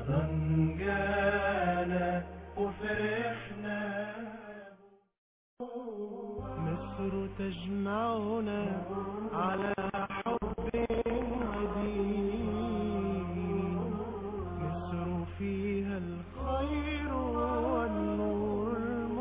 رمضان جانا وفرحنا مصر تجمعنا على حب ودين مصر فيها الخير والنور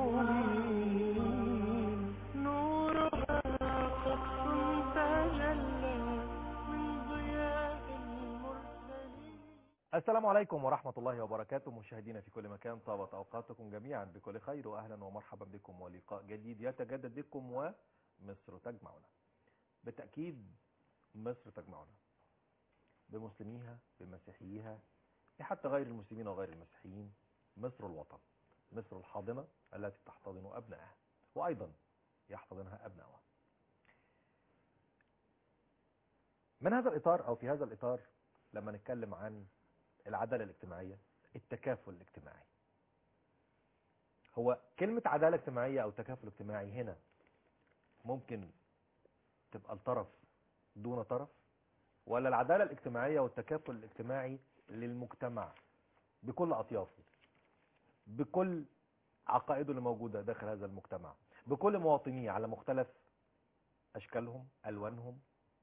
المبين نورها قط تجلى من ضياء المرسلين السلام عليكم ورحمة الله وبركاته مشاهدينا في كل مكان طابت أوقاتكم جميعا بكل خير وأهلا ومرحبا بكم ولقاء جديد يتجدد بكم ومصر تجمعنا بالتأكيد مصر تجمعنا بمسلميها بمسيحييها حتى غير المسلمين وغير المسيحيين مصر الوطن مصر الحاضنة التي تحتضن أبنائها وأيضا يحتضنها أبنائها من هذا الإطار أو في هذا الإطار لما نتكلم عن العدالة الاجتماعية التكافل الاجتماعي هو كلمة عدالة اجتماعية أو تكافل اجتماعي هنا ممكن تبقى الطرف دون طرف ولا العدالة الاجتماعية والتكافل الاجتماعي للمجتمع بكل أطيافه بكل عقائده اللي موجودة داخل هذا المجتمع بكل مواطنيه على مختلف أشكالهم ألوانهم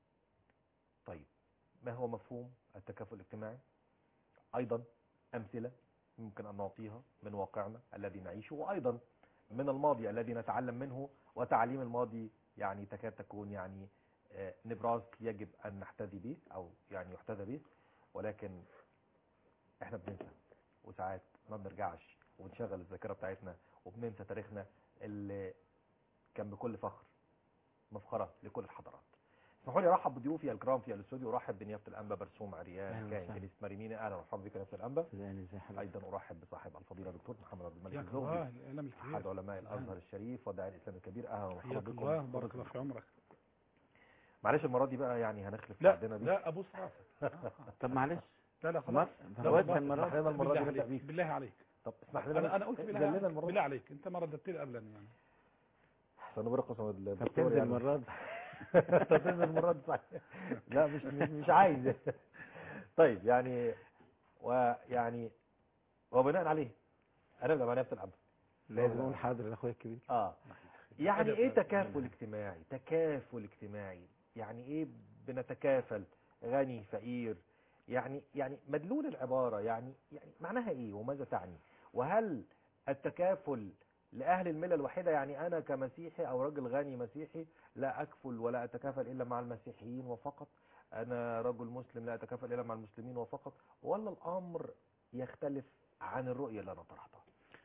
طيب ما هو مفهوم التكافل الاجتماعي أيضا أمثلة ممكن أن نعطيها من واقعنا الذي نعيشه وأيضا من الماضي الذي نتعلم منه وتعليم الماضي يعني تكاد تكون يعني آه، نبراس يجب أن نحتذي به أو يعني يحتذى به ولكن احنا بننسى وساعات ما بنرجعش وبنشغل الذاكرة بتاعتنا وبننسى تاريخنا اللي كان بكل فخر مفخرة لكل الحضارات اسمحوا لي ارحب بضيوفي الكرام في الاستوديو ارحب بنيافه الانبا برسوم عريان أهلا كائن وسهلا. كنيسه مريمينا اهلا ومرحبا بك نيافه الانبا سوداني ازي حضرتك ايضا ارحب بصاحب الفضيله دكتور محمد عبد الملك حياك الزغبي الله الاعلام احد الكبير علماء الازهر الشريف والداعي الاسلامي الكبير اهلا ومرحبا حياك بكم الله بارك الله في عمرك معلش المره دي بقى يعني هنخلف لا بعدنا دي لا ابوس راسك طب معلش لا لا مر... خلاص فوات لا، المرة احنا المره بالله دي نبدا عليك بيك بالله عليك طب اسمح لنا انا انا قلت بالله لنا عليك المره بالله دي عليك انت ما رددت لي قبلا يعني سنبرق قسم طب الدكتور تنزل يعني المرة دي طب تنزل المره دي صحيح لا مش مش, مش عايز طيب يعني ويعني وبناء عليه هنبدا مع نيافه الانبا لازم اقول حاضر لاخويا الكبير اه يعني أدب ايه أدب. تكافل اجتماعي تكافل اجتماعي يعني ايه بنتكافل غني فقير يعني يعني مدلول العبارة يعني يعني معناها ايه وماذا تعني وهل التكافل لأهل الملة الواحدة يعني أنا كمسيحي أو رجل غني مسيحي لا أكفل ولا أتكافل إلا مع المسيحيين وفقط أنا رجل مسلم لا أتكافل إلا مع المسلمين وفقط ولا الأمر يختلف عن الرؤية اللي أنا طرحتها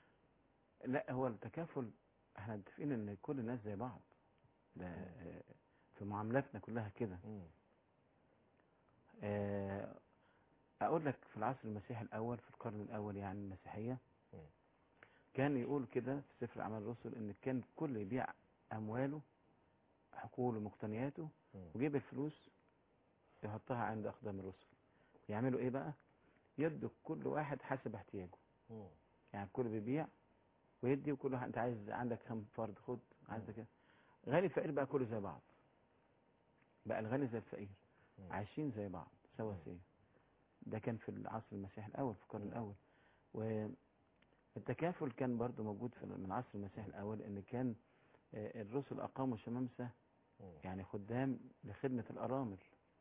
لا هو التكافل احنا متفقين ان كل الناس زي بعض ده آه، في معاملاتنا كلها كده مم. آه، اقول لك في العصر المسيحي الاول في القرن الاول يعني المسيحية مم. كان يقول كده في سفر اعمال الرسل ان كان كل يبيع امواله حقوله ومقتنياته مم. وجيب الفلوس يحطها عند اقدام الرسل يعملوا ايه بقى يدوا كل واحد حسب احتياجه مم. يعني الكل بيبيع ويدي وكل واحد انت عايز عندك كم فرد خد عايز كده غني فقير بقى كله زي بعض بقى الغني زي الفقير مم. عايشين زي بعض سواسية ده كان في العصر المسيحي الاول في القرن مم. الاول والتكافل كان برضو موجود في من العصر المسيحي الاول ان كان آه، الرسل اقاموا شمامسه مم. يعني خدام لخدمه الارامل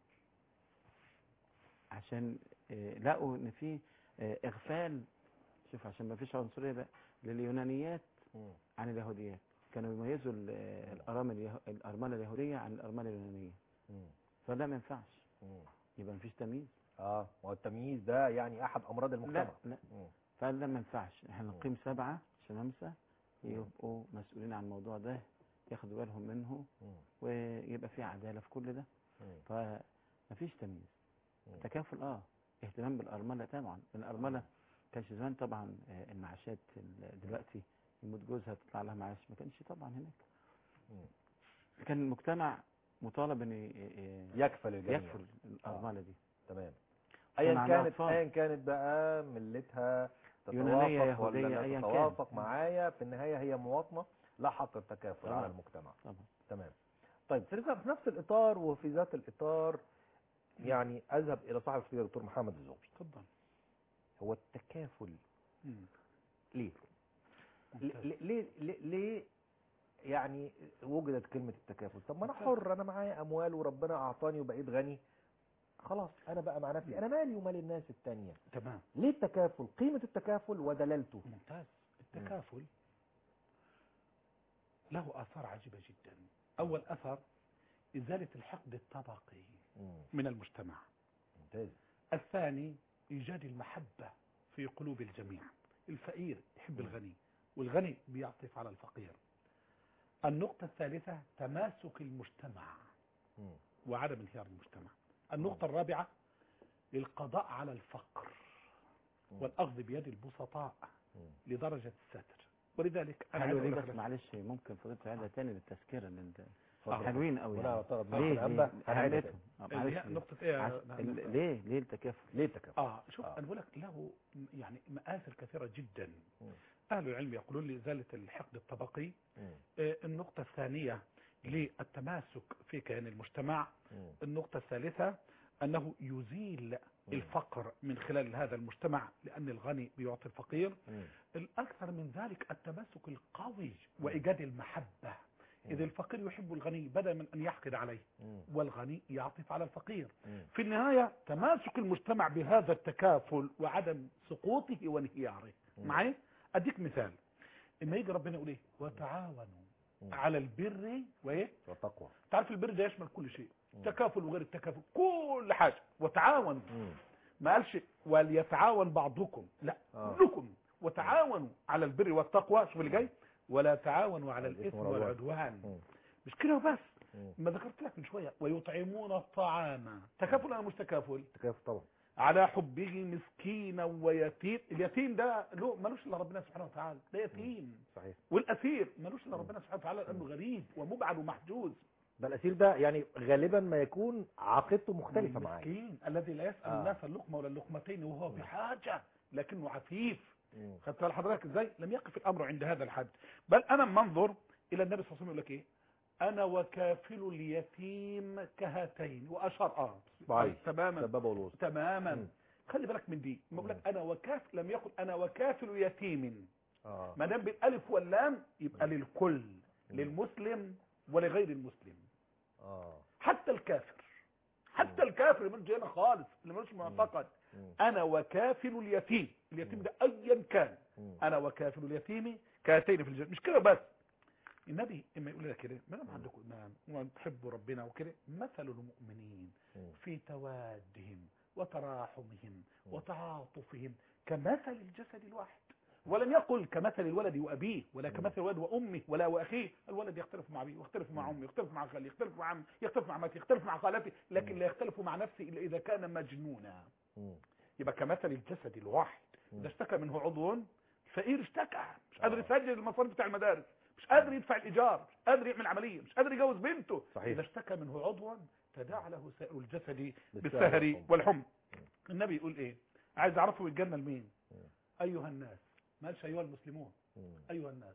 عشان آه، لقوا ان في آه، اغفال شوف عشان ما فيش عنصريه بقى لليونانيات مم. عن اليهوديات كانوا يميزوا ال- آه، الارامل اليه- الارمله اليهوديه عن الارمله اليونانيه مم. فده ما ينفعش مم. يبقى ما فيش تمييز اه ما هو التمييز ده يعني احد امراض المجتمع لا لا مم. فده ما ينفعش احنا مم. نقيم سبعه شمامسه مم. يبقوا مسؤولين عن الموضوع ده ياخدوا بالهم منه مم. ويبقى في عداله في كل ده مم. فمفيش تمييز مم. تكافل اه اهتمام بالارمله طبعا الارمله كانش زمان طبعا آه، المعاشات ال- دلوقتي يموت جوزها تطلع لها معاش ما كانش طبعا هناك مم. كان المجتمع مطالب ان ي- ي- يكفل الجميع يكفل الارمله دي تمام كان ايا عليها كانت أطفال. ايا كانت بقى ملتها يونانية، تتوافق ولا يهودية، لا أيا كان. تتوافق معايا في النهايه هي مواطنه لا حق التكافل طبعا. على المجتمع طبعا تمام طيب في في نفس الاطار وفي ذات الاطار يعني اذهب الى صاحب الفضيله الدكتور محمد الزغبي اتفضل هو التكافل مم. ليه ممتاز. ليه ليه ليه- ليه يعني وجدت كلمة التكافل طب ما انا ممتاز. حر انا معايا اموال وربنا اعطاني وبقيت غني خلاص انا بقى مع نفسي انا مالي ومال الناس التانية تمام ليه التكافل قيمة التكافل ودلالته ممتاز التكافل له آثار عجيبة جدا أول أثر إزالة الحقد الطبقي مم. من المجتمع ممتاز الثاني إيجاد المحبة في قلوب الجميع الفقير يحب مم. الغني والغني بيعطف على الفقير النقطة الثالثة تماسك المجتمع مم. وعدم انهيار المجتمع النقطة الرابعة القضاء على الفقر مم. والأخذ بيد البسطاء مم. لدرجة الستر ولذلك أنا حلو عايز دي أقول لك بس معلش ممكن فضيلة تعيدها تاني للتذكرة اللي انت اتفضل. حلوين قوي ولا يعني اعترض ليه معاك ليه الأنبا هنعيدها أهميتهم آه، اللي معلش هي نقطة إيه عش- نعم، ال- نقطة. ليه ليه التكافل ليه التكافل اه شوف آه. انا بقول لك له يعني مآثر كثيرة جدا مم. اهل العلم يقولون لإزالة الحقد الطبقي مم. آه، النقطة الثانية للتماسك في كيان المجتمع مم. النقطة الثالثة أنه يزيل الفقر من خلال هذا المجتمع لأن الغني بيعطي الفقير مم. الأكثر من ذلك التماسك القوي وإيجاد المحبة إذا الفقير يحب الغني بدلا من أن يحقد عليه مم. والغني يعطف على الفقير مم. في النهاية تماسك المجتمع بهذا التكافل وعدم سقوطه وانهياره مم. معي أديك مثال إما يجي ربنا يقول إيه وتعاونوا مم. على البر وإيه وتقوى تعرف البر ده يشمل كل شيء مم. تكافل وغير التكافل كل حاجة وتعاونوا مم. ما قالش وليتعاون بعضكم لا آه. كلكم وتعاونوا على البر والتقوى شوف اللي جاي ولا تعاونوا على على الإثم الإثم والعدوان. والعدوان مم. مش كده وبس مم. ما ذكرت لك من شوية ويطعمون الطعام تكافل أنا مش تكافل تكافل طبعا على حبه مسكينا ويتيم اليتيم ده له ملوش الا ربنا سبحانه وتعالى ده يتيم صحيح والاسير ملوش الا ربنا سبحانه وتعالى لانه غريب ومبعد ومحجوز ده الاسير ده يعني غالبا ما يكون عقيدته مختلفة معاه المسكين الذي لا يسأل آه. الناس اللقمة ولا اللقمتين وهو بحاجة لكنه عفيف مم. خدت بال حضرتك ازاي لم يقف الامر عند هذا الحد بل انا منظر الى النبي صلى الله عليه وسلم يقول لك ايه انا وكافل اليتيم كهاتين واشار اه ضعيف. تماما سبابة والوسط تماما مم. خلي بالك من دي ما بقول لك انا وكافل لم يقل انا وكافل يتيم اه ما دام بالالف واللام يبقى للكل للمسلم ولغير المسلم اه حتى الكافر حتى الكافر اللي مش هنا خالص اللي ملوش معتقد مم. انا وكافل اليتيم اليتيم ده ايا كان مم. انا وكافل اليتيم كاتين في الجنه مش كده بس النبي اما يقول لك كده ما دام عندكم ايمان وتحبوا ربنا وكده مثل المؤمنين مم. في توادهم وتراحمهم وتعاطفهم كمثل الجسد الواحد ولم يقل كمثل الولد وأبيه ولا كمثل الولد وأمه ولا وأخيه الولد يختلف مع أبيه ويختلف مع أمه يختلف مع خالي يختلف مع عمه يختلف مع عمته يختلف مع خالته لكن لا يختلف مع نفسه إلا إذا كان مجنونا مم. يبقى كمثل الجسد الواحد مم. إذا اشتكى منه عضو الفقير اشتكى مش قادر آه. يسجل المصاريف بتاع المدارس مش قادر يدفع الإيجار مش قادر يعمل عملية مش قادر يجوز بنته صحيح. إذا اشتكى منه عضوا تداعى له سائر الجسد بالسهر بالسهر والحمى. والحمى النبي يقول ايه عايز اعرفه الجنة لمين مم. ايها الناس ما قالش ايها المسلمون مم. ايها الناس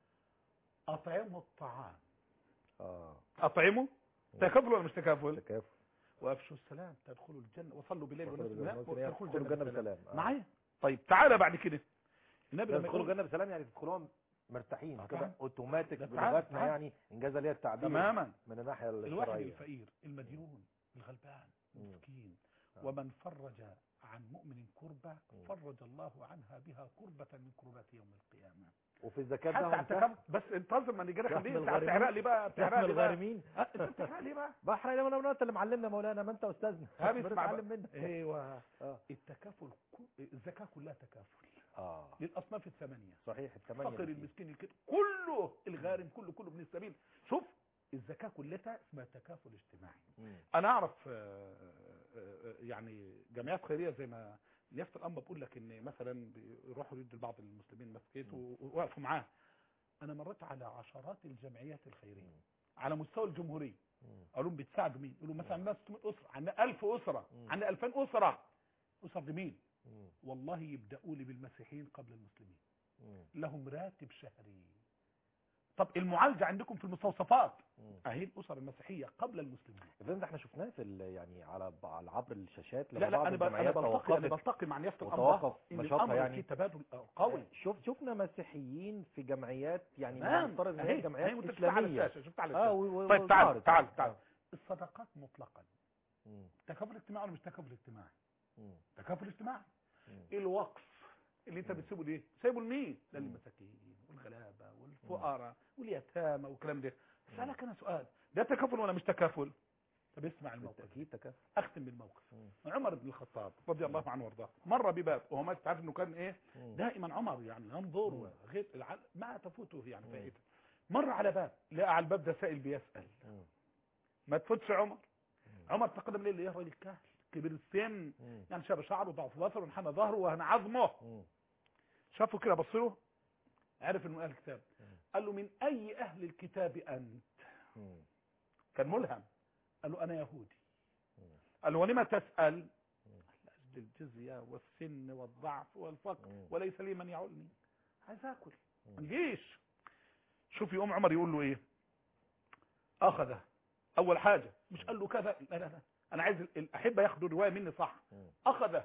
اطعموا الطعام اه اطعموا تكافل ولا مش تكافل تكافل وافشوا السلام تدخلوا الجنة وصلوا بالليل وصلوا والناس بالليل نام والناس وتدخلوا يدخلوا الجنة الجنة بسلام بسلام. آه. معايا طيب تعالى بعد كده النبي لما تدخلوا يقول الجنة بسلام يعني تدخلوها مرتاحين آه كده طبعا. اوتوماتيك ده تعال- بلغتنا تعال. يعني انجاز ليها التعبير تماما من الناحية الواحد الشرعية الفقير المديون الغلبان مم. المسكين آه. ومن فرج عن مؤمن كربة مم. فرج الله عنها بها كربة من كربات يوم القيامة وفي الزكاة حتى ده اعتكف بس انتظر ما نيجي لك يحمي ليه انت الغارمين. هتحرق لي بقى بتحرق يحمي لي بقى الغارمين أه، انت بتحرق لي بقى بحر لما انا انت اللي معلمنا يا مولانا ما انت استاذنا هابي اسمع بقى. بنتعلم منك ايوه اه التكافل كل- الزكاة كلها تكافل اه للاصناف الثمانية صحيح الثمانية فقير اللي فيه. المسكين الكده كله الغارم كله كله ابن السبيل شوف الزكاة كلها اسمها تكافل اجتماعي مم. انا اعرف آه، آه، آه، يعني جمعيات خيريه زي ما نيافه الانبا بقول لك ان مثلا بيروحوا يدوا لبعض المسلمين مسكيت ووقفوا معاه انا مريت على عشرات الجمعيات الخيريه مم. على مستوى الجمهوريه مم. اقول لهم بتساعدوا مين يقولوا مثلا عندنا 600 اسره عندنا 1000 اسره مم. عندنا 2000 اسره اسر دي مين مم. والله يبداوا لي بالمسيحيين قبل المسلمين مم. لهم راتب شهري طب المعالجه عندكم في المستوصفات مم. اهي الاسر المسيحيه قبل المسلمين الفيلم ده احنا شفناه في ال- يعني على على عبر الشاشات لا لا بعض انا ب- انا الجمعيات بلتقي انا توقفت بلتقي مع نيافه وتوقف الانباء ان نشاطها الامر يعني. في تبادل قوي شوف شفنا مسيحيين في جمعيات يعني تمام. المفترض ان أهي- هي جمعيات أهي متفقة على اسلاميه الشاشه شفت على اه الشاشه و- و- طيب تعال وظهرت. تعال آه. تعال الصدقات مطلقا مم. تكافل اجتماعي ولا مش تكافل اجتماعي مم. تكافل اجتماعي مم. الوقف اللي انت مم. بتسيبه ليه سايبه لمين مم. للمساكين والغلابه والفقراء واليتامى والكلام ده مم. سألك انا سؤال ده تكافل ولا مش تكافل طب اسمع الموقف بالتاكيد تكافل اختم بالموقف مم. عمر بن الخطاب رضي الله عنه وارضاه مر بباب وهو ما تعرف انه كان ايه مم. دائما عمر يعني ينظر مم. غير الع- ما تفوته يعني مم. فائده مر على باب لقى على الباب ده سائل بيسال مم. ما تفوتش عمر مم. عمر تقدم ليه ليه راجل كاهل كبير السن مم. يعني شاب شعره ضعف بصره وانحنى ظهره وهنا عظمه مم. شافه كده بص له عرف انه اهل الكتاب مم. قال له من اي اهل الكتاب انت مم. كان ملهم قال له انا يهودي مم. قال له ولما تسال لاجل الجزيه والسن والضعف والفقر مم. وليس لي من يعولني عايز اكل مم. ما نجيش شوف يقوم عمر يقول له ايه اخذه اول حاجه مش قال له كذا لا لا لا انا عايز ال- الاحبه ياخدوا الروايه مني صح مم. اخذه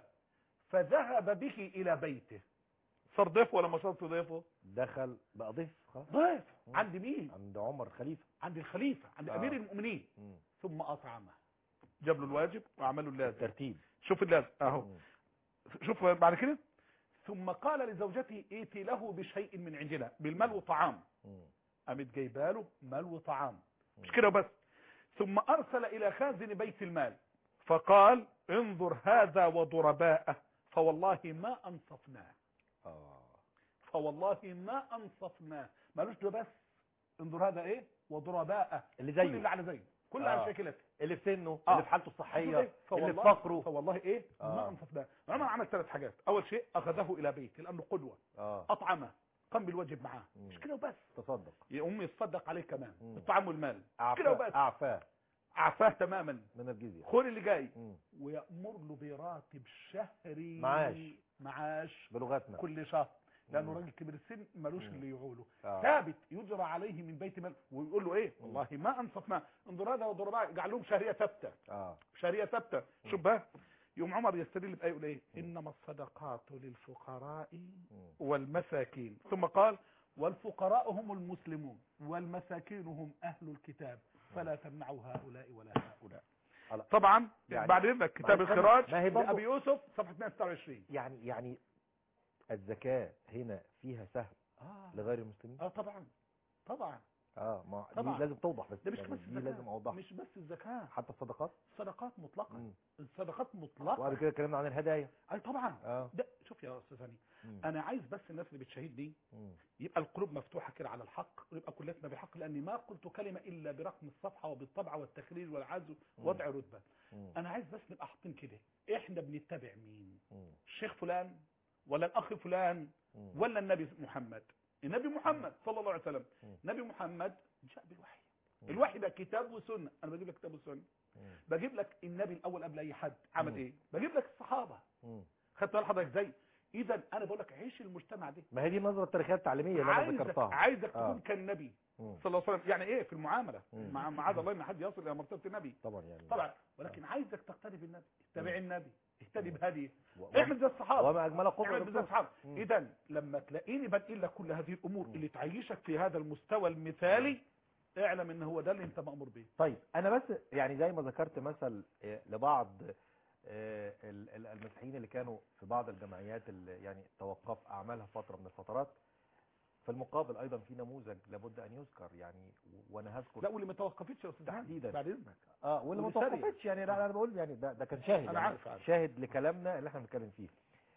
فذهب به الى بيته صار ضيف ولا ما صار ضيفه دخل بقى ضيف خلاص ضيف مم. عند مين عند عمر خليفه عند الخليفه عند آه. امير المؤمنين مم. ثم اطعمه جاب له الواجب وعمل له اللازم ترتيب شوف اللازم اهو مم. شوف بعد كده ثم قال لزوجته ائتي له بشيء من عندنا بالمال وطعام مم. قامت جايباله مال وطعام مش مم. كده بس ثم ارسل الى خازن بيت المال فقال انظر هذا وضرباءه فوالله ما انصفناه اه فوالله ما انصفناه مالوش ده بس انظر هذا ايه وضرباءه اللي كل اللي زيه على زيه كل آه. على شكلته اللي في سنه آه. اللي في حالته الصحيه اللي في فوالله فقره فوالله ايه آه. ما انصفناه عمر عمل ثلاث حاجات اول شيء اخذه الى بيت لانه قدوه اه اطعمه قام بالواجب معاه مم. مش كده وبس تصدق يقوم يتصدق عليه كمان مم. الطعام والمال مش كده اعفاه وبس اعفاه عفاه تماما من الجزيه خد اللي جاي مم. ويأمر له براتب شهري معاش. معاش بلغتنا كل شهر لانه مم. راجل كبير السن ملوش مم. اللي يعوله آه. ثابت يجرى عليه من بيت مال ويقول له ايه مم. والله ما انصفنا انظر هذا وضرباء جعل لهم شهريه ثابته اه شهريه ثابته شوف بقى يوم عمر يستدل بايه يقول ايه انما الصدقات للفقراء مم. والمساكين ثم قال والفقراء هم المسلمون والمساكين هم اهل الكتاب فلا تمنعوا هؤلاء ولا هؤلاء على- طبعا يعني- بعد اذنك كتاب ما هي- الخراج ما هي برضو- لابي يوسف صفحه 126 يعني يعني الزكاه هنا فيها سهم اه لغير المسلمين اه طبعا طبعا اه ما طبعا. دي لازم توضح بس ده مش يعني بس دي الزكاة لازم اوضحها مش بس الزكاة حتى الصدقات الصدقات مطلقا مم. الصدقات وبعد مطلقا كده اتكلمنا عن الهدايا اي طبعا اه ده شوف يا استاذ هاني مم. انا عايز بس الناس اللي بتشاهدني مم. يبقى القلوب مفتوحه كده على الحق ويبقى كلتنا بحق لاني ما قلت كلمه الا برقم الصفحه وبالطبعه والتخريج والعزو وضع رتبه مم. انا عايز بس نبقى حاطين كده احنا بنتبع مين مم. الشيخ فلان ولا الاخ فلان مم. ولا النبي محمد النبي محمد صلى الله عليه وسلم مم. نبي محمد جاء بالوحي مم. الوحي ده كتاب وسنه انا بجيب لك كتاب وسنه مم. بجيب لك النبي الاول قبل اي حد عمل مم. ايه بجيب لك الصحابه مم. خدت بال حضرتك ازاي اذا انا بقول لك عيش المجتمع ده ما هي دي النظره التاريخيه التعليميه اللي انا عايزك ذكرتها عايزك آه. تكون كالنبي مم. صلى الله عليه وسلم يعني ايه في المعامله مم. مع معاذ الله ان حد يصل الى مرتبه النبي طبعا يعني طبعا ولكن عايزك تقتدي بالنبي اتبع النبي اهتدي بهديه و- اعمل زي الصحابه وما اجمل قدوه اعمل زي دكتور. الصحابه مم. اذا لما تلاقيني بنقل لك كل هذه الامور مم. اللي تعيشك في هذا المستوى المثالي اعلم ان هو ده اللي انت مامور به طيب انا بس يعني زي ما ذكرت مثل آه، لبعض آه، ال- ال- المسيحيين اللي كانوا في بعض الجمعيات اللي يعني توقف اعمالها فتره من الفترات في المقابل ايضا في نموذج لابد ان يذكر يعني و- وانا هذكر لا واللي ما توقفتش يا استاذ هاني، تحديداً. بعد اذنك اه واللي ما واللي سريع. توقفتش يعني لا انا بقول يعني ده ده كان شاهد أنا يعني عارف، عارف. شاهد لكلامنا اللي احنا بنتكلم فيه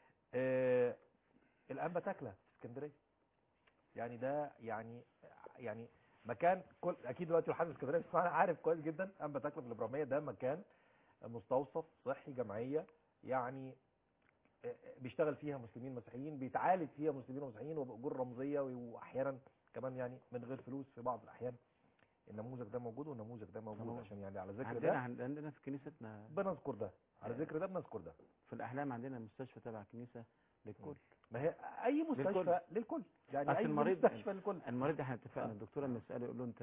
آه الانبا تاكله في اسكندريه يعني ده يعني يعني مكان كل اكيد دلوقتي الحاج اسكندريه بس انا عارف كويس جدا انبا تاكله في الابراهيميه ده مكان مستوصف صحي جمعيه يعني آه، بيشتغل فيها مسلمين مسيحيين بيتعالج فيها مسلمين ومسيحيين وباجور رمزيه واحيانا كمان يعني من غير فلوس في بعض الاحيان النموذج ده موجود والنموذج ده موجود طبعا. عشان يعني على ذكر عندنا ده عند- عندنا في كنيستنا بنذكر ده على ذكر ده بنذكر ده في الأحلام عندنا مستشفى تبع كنيسة للكل ما هي اي مستشفى للكل. للكل يعني أصل اي المريض- مستشفى للكل المريض احنا اتفقنا آه. الدكتور لما يساله يقول له انت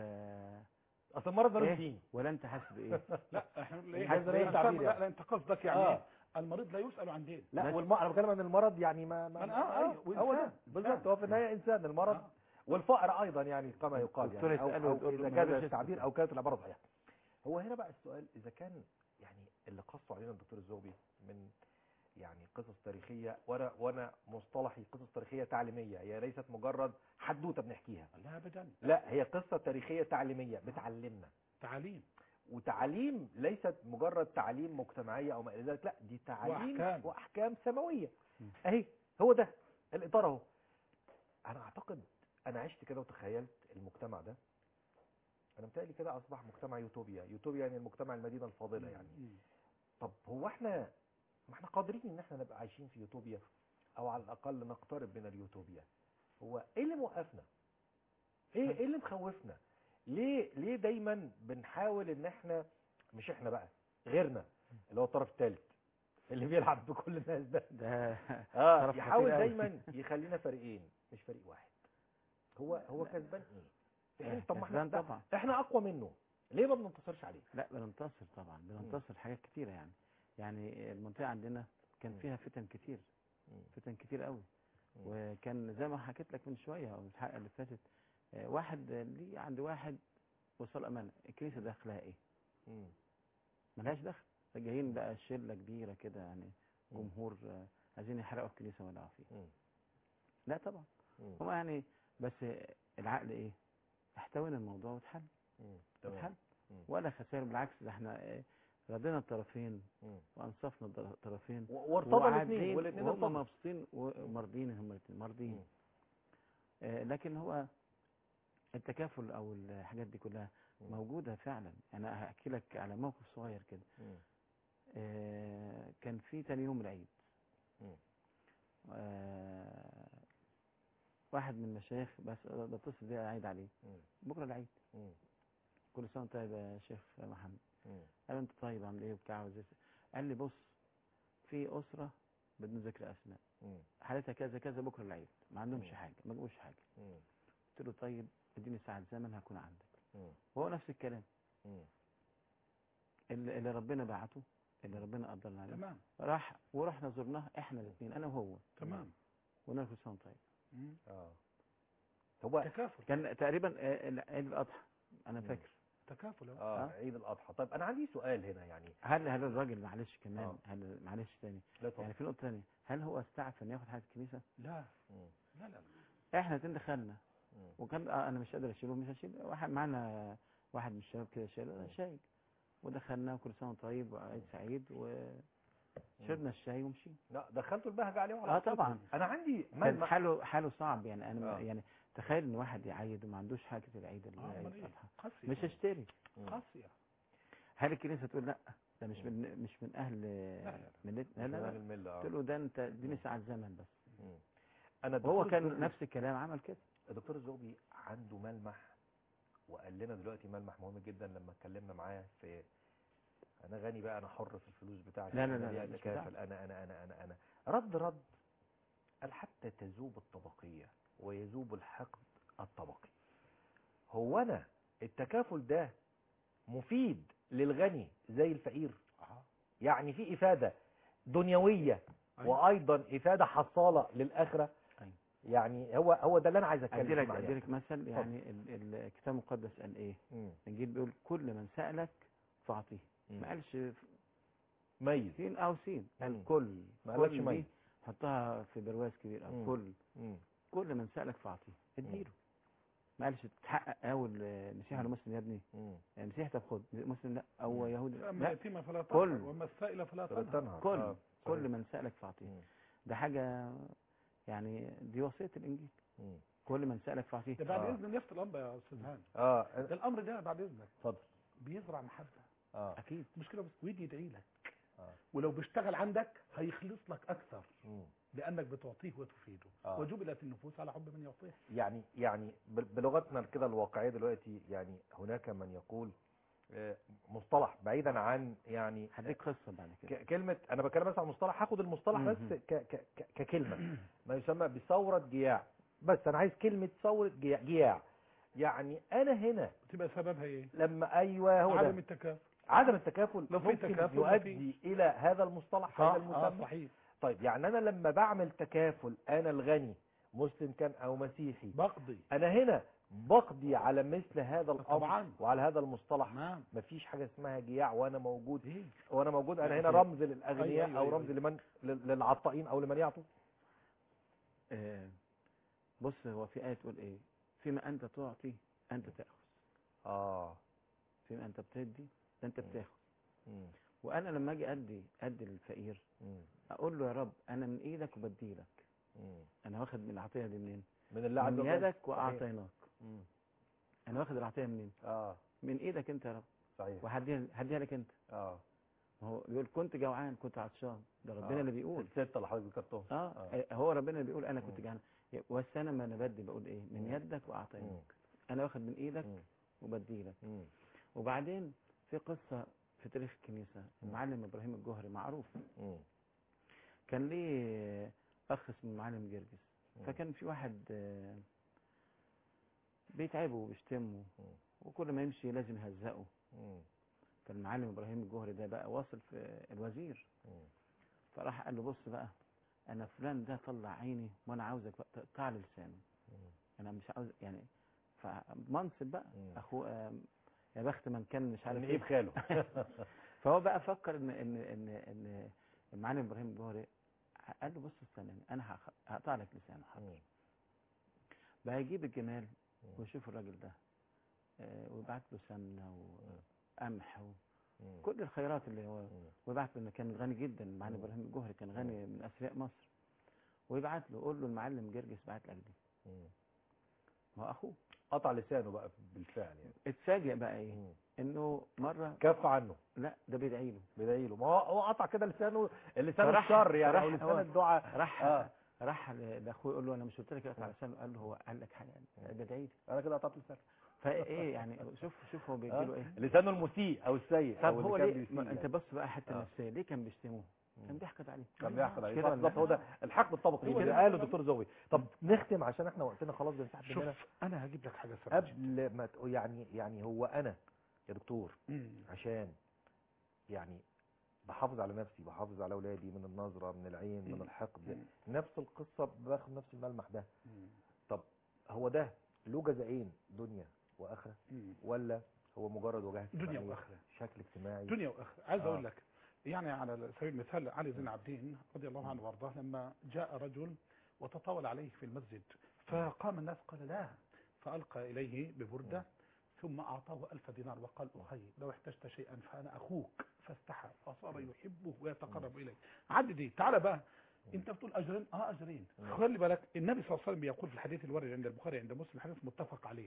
اصل المرض ملوش ايه دين ولا انت حاسس بايه لا احنا عايز عايز ألاقي تعبير لا, يعني. لا انت قصدك يعني آه. ايه المريض لا يسأل عن دين لا بس- والم... انا بتكلم عن المرض يعني ما, ما... من- آه، أيوة، هو ده وإنسان. بالظبط إنسان. هو في النهايه انسان المرض آه. والفقر ايضا يعني كما يقال الدكتور يعني او, يسأله أو وتقول له اذا ما جاز لهاش التعبير اسم. او كانت العباره صحيحه هو هنا بقى السؤال اذا كان يعني اللي قصوا علينا الدكتور الزوبي من يعني قصص تاريخيه وانا وانا مصطلحي قصص تاريخيه تعليميه هي ليست مجرد حدوته بنحكيها لا ابدا لا هي قصه تاريخيه تعليميه بتعلمنا تعاليم وتعليم ليست مجرد تعليم مجتمعية أو ما إلى ذلك لا دي تعليم وأحكام. وأحكام سماوية م. أهي هو ده الإطار أهو أنا أعتقد أنا عشت كده وتخيلت المجتمع ده أنا متهيألي كده أصبح مجتمع يوتوبيا يوتوبيا يعني المجتمع المدينة الفاضلة يعني مم. طب هو احنا ما احنا قادرين ان احنا نبقى عايشين في يوتوبيا او على الاقل نقترب من اليوتوبيا هو ايه اللي موقفنا ايه ايه اللي مخوفنا ليه ليه دايما بنحاول ان احنا مش احنا بقى غيرنا اللي هو الطرف الثالث اللي بيلعب بكل الناس ده ده اه طرف يحاول خطير أوي. دايما يخلينا فريقين مش فريق واحد هو هو كسبان ايه في حين طب ما احنا كسبان طبعا احنا اقوى منه ليه ما بننتصرش عليه لا بننتصر طبعا بننتصر حاجات كتيرة يعني يعني المنطقة عندنا كان مم. فيها فتن كتير مم. فتن كتير قوي مم. وكان زي ما حكيت لك من شوية او من الحلقة اللي فاتت آه، واحد آه، ليه عند واحد وصل امانة الكنيسة داخلها ايه مم. ملهاش دخل جايين بقى شلة كبيرة كده يعني مم. جمهور آه، عايزين يحرقوا الكنيسة ويولعوا فيها مم. لا طبعا مم. هو يعني بس آه، العقل ايه احتوينا الموضوع واتحل مم. واتحل تمام مم. ولا خسائر بالعكس ده احنا آه، رضينا الطرفين مم. وانصفنا الطرفين و- وارتضى الاثنين والاثنين وهم ارتضوا مبسوطين ومرضيين هم الاثنين مرضيين مم. آه، لكن هو التكافل او الحاجات دي كلها مم. موجوده فعلا انا هحكي لك على موقف صغير كده مم. آه، كان في تاني يوم العيد مم. آه، واحد من المشايخ بس بتصل بيه عيد عليه مم. بكره العيد مم. كل سنه وأنت طيب يا شيخ محمد مم. قال له انت طيب عامل ايه وبتاع وزي قال لي بص في اسره بدون ذكر اسماء مم. حالتها كذا كذا بكره العيد ما عندهمش مم. حاجه ما جابوش حاجه مم. قلت له طيب اديني ساعه زمن هكون عندك مم. وهو نفس الكلام مم. اللي, اللي ربنا بعته اللي ربنا قدرنا عليه تمام راح ورحنا زرناه احنا الاثنين انا وهو تمام وقلنا له كل سنه وأنت طيب مم. اه هو تكافل كان تقريبا آه، عيد الاضحى انا مم. فاكر تكافل أهو. اه آه. عيد الاضحى طيب انا عندي سؤال هنا يعني هل هل الراجل معلش كمان آه. هل معلش تاني لا طبعا يعني في نقطه ثانيه هل هو استعف ان ياخد حاجه الكنيسه لا مم. لا لا لا. احنا الاتنين دخلنا مم. وكان آه انا مش قادر اشيله مش هشيل واحد معانا واحد من الشباب كده شايل انا مم. شايل ودخلنا كل سنه وأنت طيب وعيد سعيد وشربنا الشاي ومشينا لا دخلتوا البهجة عليه اه طبعا انا عندي كان ملمح حاله حاله صعب يعني انا آه. يعني تخيل ان واحد يعيد وما عندوش حاجه العيد اللي آه، عيد أمال إيه؟ الأضحى. قاسية مش هشتري مم. قاسية هل الكنيسه تقول لا ده مش مم. من مش من اهل لا، لا. من لا لا, من لا. الملة آه. قلت له ده انت اديني مم. ساعه زمن بس مم. انا وهو الدكتور كان الزغبي- نفس الكلام عمل كده الدكتور الزغبي عنده ملمح وقال لنا دلوقتي ملمح مهم جدا لما اتكلمنا معاه في انا غني بقى انا حر في الفلوس بتاعتي لا، لا، أنا لا، ليه لا، مش اتكافل انا انا انا انا انا رد رد قال حتى تذوب الطبقيه ويذوب الحقد الطبقي هو انا التكافل ده مفيد للغني زي الفقير اه يعني في افاده دنيويه أيوة. وايضا افاده حصاله للاخره أيوة. يعني هو هو ده اللي انا عايز ادي اتكلم لك فيه ادي بعدين. لك مثل يعني ال- ال- الكتاب المقدس قال ايه مم. الانجيل بيقول كل من سالك فاعطيه مم. ما قالش ميز سين او سين مم. قال كل ما كل قالكش دي ميز. حطها في برواز كبير مم. او كل مم. كل من سالك فاعطيه اديله ما قالش تحقق او المسيح ولا مسلم يا ابني مم. المسيح طب خد مسلم لا او مم. يهودي فأما لا اليتيم فلا كل. تقهر وأما السائل فلا فلا تنهر تنهر كل آه، كل صحيح. من سالك فاعطيه مم. ده حاجه يعني دي وصيه الانجيل مم. كل من سالك فاعطيه ده بعد آه. إذن نفس الأمر يا أستاذ هاني اه ده الأمر ده بعد إذنك اتفضل بيزرع محبة اه اكيد مش كده بس ويجي يدعي لك آه. ولو بيشتغل عندك هيخلص لك أكثر مم. لأنك بتعطيه وتفيده آه. وجبلت النفوس على حب من يعطيه يعني يعني بل- بلغتنا كده الواقعيه دلوقتي يعني هناك من يقول آه، مصطلح بعيدا عن يعني هديك قصه بعد كده ك- كلمة أنا بتكلم بس عن مصطلح هاخد المصطلح بس مهم. ك ك ك ككلمة ما يسمى بثورة جياع بس أنا عايز كلمة ثورة جياع, جياع يعني أنا هنا تبقى سببها ايه لما أيوه هو عدم ده التكافؤ عدم التكافل لو في ممكن تكافل يؤدي إلى هذا المصطلح هذا اه المسمى صحيح طيب يعني أنا لما بعمل تكافل أنا الغني مسلم كان أو مسيحي بقضي أنا هنا بقضي على مثل هذا الأمر طبعا وعلى هذا المصطلح نعم مفيش حاجة اسمها جياع وأنا موجود ايه وانا موجود انا لا، هنا هي- رمز للاغنياء أيوة، أيوة، او أيوة. رمز لمن لل- للعطائين او لمن يعطوا آه، بص هو في آية تقول إيه فيما أنت تعطي أنت تأخذ اه فيما أنت بتدي ده أنت مم. بتاخد مم. وأنا لما أجي أدي أدي للفقير مم. أقول له يا رب أنا من إيدك وبدي لك مم. أنا واخد من العطية دي منين من الله عز من وجل يدك صحيح. وأعطيناك مم. أنا واخد العطية منين اه من إيدك أنت يا رب صحيح وهديها هديها لك أنت اه ما هو بيقول كنت جوعان كنت عطشان ده ربنا آه. اللي بيقول الستة اللي حضرتك ذكرتهم اه آه. هو ربنا اللي بيقول انا كنت مم. جعان بس انا ما انا بدي بقول ايه من مم. يدك مم. واعطيناك انا واخد من ايدك مم. وبدي لك مم. وبعدين في قصه في تاريخ الكنيسه المعلم ابراهيم الجوهري معروف مم. كان ليه اخ اسمه المعلم جرجس مم. فكان في واحد آه، بيتعبه وبيشتمه مم. وكل ما يمشي لازم يهزقه مم. فالمعلم ابراهيم الجوهري ده بقى واصل في الوزير مم. فراح قال له بص بقى انا فلان ده طلع عيني وانا عاوزك بقى تقطع لي لسانه مم. انا مش عاوز يعني فمنصب بقى مم. اخوه آم، يا بخت من كان مش عارف نجيب ايه خاله فهو بقى فكر ان ان ان ان المعلم ابراهيم الجوهري قال له بص استنى انا هخ- هقطع لك لسانه حاضر مم. بقى يجيب الجمال مم. ويشوف الراجل ده آه، ويبعت له سمنه وقمح مم. وكل الخيرات اللي هو مم. ويبعت له انه كان غني جدا المعلم مم. ابراهيم الجوهري كان غني من اثرياء مصر ويبعت له يقول له المعلم جرجس بعت لك دي مم. ما هو اخوه قطع لسانه بقى بالفعل يعني اتفاجئ بقى ايه مم. انه مره كف عنه لا ده بيدعي له بدعي له ما هو هو قطع كده لسانه اللسان فراح- الشر يعني او فراح لسان هو- الدعاء راح آه. راح ل- لاخوه يقول له انا مش قلت لك اقطع لسانه قال له هو قال لك حاجه يعني بدعي لي انا كده قطعت لسانه فايه يعني شوف شوف هو بيجي له ايه لسانه المسيء او السيء طب او اللي هو كان ليه بيسيء ما يعني. انت بص بقى حته آه. نفسيه ليه كان بيشتموه كان مم. بيحقد عليه كان بيحصل عليه كده صح ولا بالظبط لا؟ هو ده الحق بالطبق هو اللي ده. قاله الدكتور زغبي طب نختم عشان احنا وقتنا خلاص بنسحب شوف مننا انا هجيب لك حاجه سريعه قبل ما تقول يعني يعني هو انا يا دكتور مم. عشان يعني بحافظ على نفسي بحافظ على اولادي من النظره من العين من مم. الحقد مم. نفس القصه باخد نفس الملمح ده مم. هو ده له جزائين دنيا واخره مم. ولا هو مجرد وجهه دنيا اجتماعية، واخره شكل اجتماعي دنيا واخره عايز آه. اقول لك يعني على سبيل المثال علي زين العابدين رضي الله عنه وارضاه لما جاء رجل وتطاول عليه في المسجد فقام الناس قال لا فالقى اليه ببرده ثم اعطاه ألف دينار وقال اخي لو احتجت شيئا فانا اخوك فاستحى فصار يحبه ويتقرب اليه عدد دي تعال بقى انت بتقول اجرين اه اجرين مم. خلي بالك النبي صلى الله عليه وسلم بيقول في الحديث الوارد عند البخاري عند مسلم حديث متفق عليه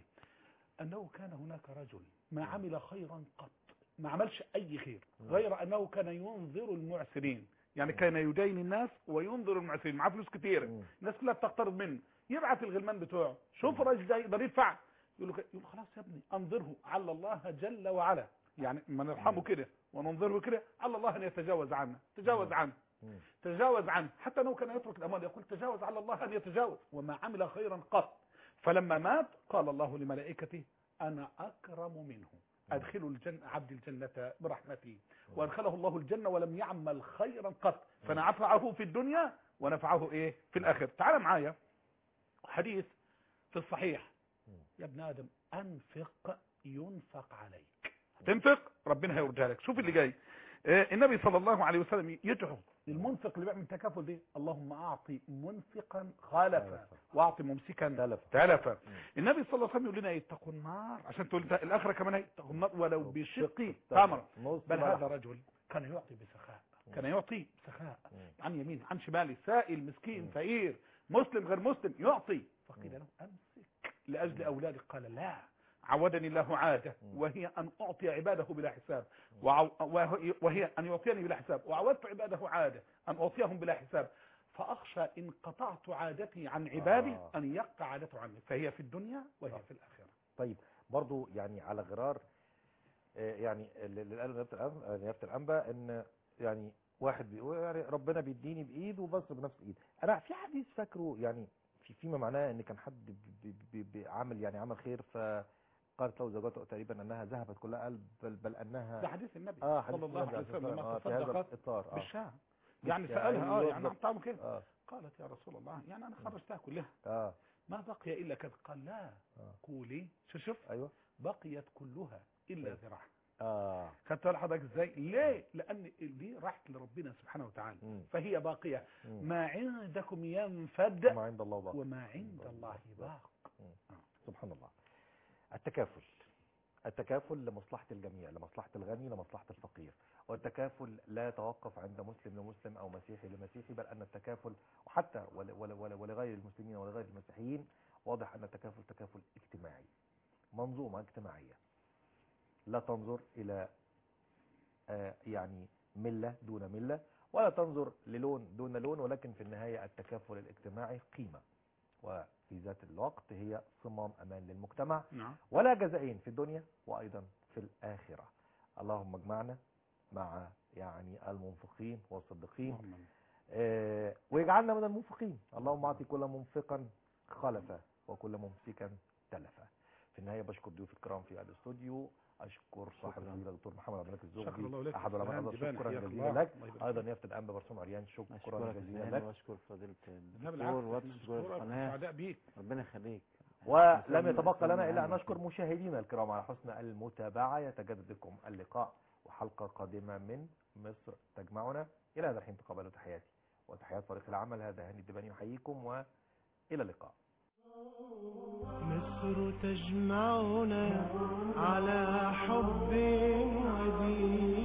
انه كان هناك رجل ما عمل خيرا قط ما عملش اي خير مم. غير انه كان ينظر المعسرين يعني كان يدين الناس وينظر المعسرين معاه فلوس كتير مم. الناس كلها بتقترض منه يبعت الغلمان بتوعه شوف الراجل ده يقدر يدفع يقول له ك- يقول له خلاص يا ابني انظره على الله جل وعلا يعني ما نرحمه كده وننظره كده على الله ان يتجاوز عنا تجاوز مم. عنه مم. تجاوز عنه حتى انه كان يترك الاموال يقول تجاوز على الله ان يتجاوز وما عمل خيرا قط فلما مات قال الله لملائكته انا اكرم منه ادخلوا الجنه عبد الجنه برحمتي وادخله الله الجنه ولم يعمل خيرا قط فنفعه في الدنيا ونفعه ايه في الاخره تعال معايا حديث في الصحيح يا ابن ادم انفق ينفق عليك تنفق ربنا هيرجع لك شوف اللي جاي آه، النبي صلى الله عليه وسلم يدعو للمنفق اللي بيعمل تكافل دي اللهم اعطي منفقا خالفا واعطي ممسكا تلف تلفا النبي صلى الله عليه وسلم يقول لنا اتقوا النار عشان تقول انت الاخره كمان هي اتقوا النار ولو بشق تمر نص بل بلح. هذا رجل كان يعطي بسخاء كان يعطي بسخاء مم. عن يمين عن شمال سائل مسكين مم. فقير مسلم غير مسلم يعطي فقيل له امسك لاجل اولادك قال لا عودني الله عاده مم. وهي ان اعطي عباده بلا حساب وعو- وهي وهي ان يعطيني بلا حساب وعودت عباده عاده ان اعطيهم بلا حساب فاخشى ان قطعت عادتي عن عبادي آه. ان يقطع عادته عني فهي في الدنيا وهي آه. في الاخره طيب برضو يعني على غرار آه، يعني اللي اللي قاله نيابه الأنبا نيابه الانبا ان يعني واحد بيقول يعني ربنا بيديني بايد وبص بنفس الايد انا في حديث فاكره يعني في فيما معناه ان كان حد بي- بي- بي- عامل يعني عمل خير فقالت له زوجته تقريبا انها ذهبت كلها قلب بل, بل انها ده حديث النبي اه حديث صلى الله النبي عليه عليه وسلم الصلاة لما والسلام. آه، في هذا تصدقت الاطار اه بالشاه يعني يعني سألها اه أيوة يعني بالظبط. نعم كده اه قالت يا رسول الله يعني انا خرجتها كلها اه ما بقي الا كذا قال لا آه. قولي شوف شوف ايوه بقيت كلها الا طيب. ذراع اه خدت بالك حضرتك ازاي ليه لان دي راحت لربنا سبحانه وتعالى مم. فهي باقيه مم. ما عندكم ينفد وما عند الله باق وما عند الله باق سبحان الله التكافل التكافل لمصلحة الجميع لمصلحة الغني لمصلحة الفقير والتكافل لا يتوقف عند مسلم لمسلم أو مسيحي لمسيحي بل أن التكافل وحتى ول- ول- ول- ولغير المسلمين ولغير المسيحيين واضح أن التكافل تكافل اجتماعي منظومة اجتماعية لا تنظر إلى آه، يعني ملة دون ملة ولا تنظر للون دون لون ولكن في النهاية التكافل الاجتماعي قيمة وفي ذات الوقت هي صمام أمان للمجتمع نعم ولا جزائين في الدنيا وأيضا في الآخرة اللهم اجمعنا مع يعني المنفقين والصديقين اللهم آمين. آه، ويجعلنا من المنفقين اللهم اعطي كل منفقا خلفا وكل ممسكا تلفا في النهاية بشكر ضيوف الكرام في الاستوديو أشكر صاحب شكراً. الفضيلة الدكتور محمد عبد الملك شكر الله الزغبي لك أحد علماء سلام الأزهر جبال، شكرا حياك جزيلا الله. لك الله يبارك أيضا فيك. نيافة الأنبا برسوم عريان شكرا اشكرك جزيلا جزيلا لك واشكر فضيلة لا الدكتور بالعكس واشكر نشكرك القناة سعداء بيك ربنا يخليك ولم يتبقى نسلم لنا إلا أن عنك. نشكر مشاهدينا الكرام على حسن المتابعة يتجدد بكم اللقاء وحلقة قادمة من مصر تجمعنا إلى هذا الحين تقبلوا تحياتي وتحيات فريق العمل هذا هاني الدباني يحييكم وإلى اللقاء مصر تجمعنا على حب ودين